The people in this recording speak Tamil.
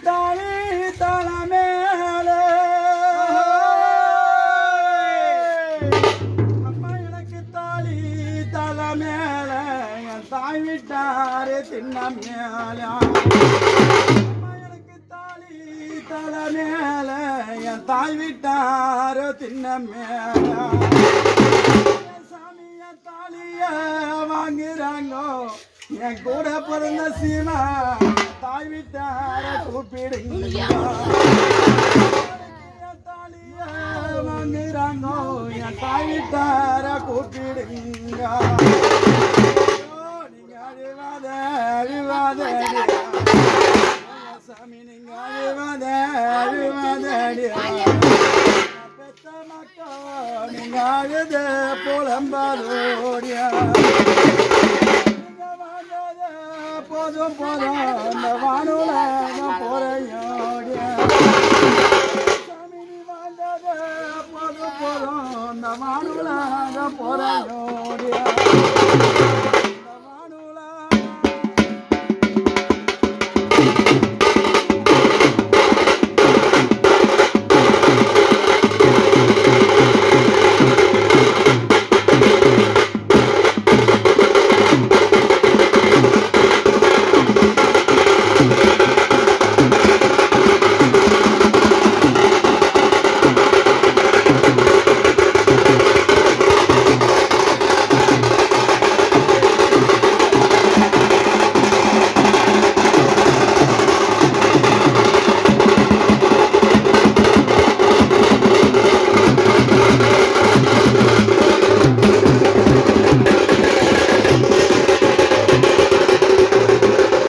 தாலி தல மேலே அம்மா எனக்கு தாலி தல மேல என் தாய் விட்டாரு தின்ன மேல அம்மா எனக்கு தாலி தல மேல என் தாய் விட்டாரு தின்ன மேல சாமிய தாலிய வாங்குறாங்க என் கூட பிறந்த சீமா தாய் விட்டார கூப்பிடுங்க என் தாலிய வாங்குறாங்க என் தாய் விட்டார கூப்பிடுங்க நீங்க அழுவாத அழுவாத சாமி நீங்க அழுவாத அழுவாத பெத்த மக்கா நீங்க அழுத புலம்பாதோடியா நீங்க வாழ்ந்தத போதும் போதும் அந்த வானுல போறையோடியா சாமி நீ வாழ்ந்தத போதும் போதும் அந்த வானுல போறையோடியா அந்த வானுல ஆ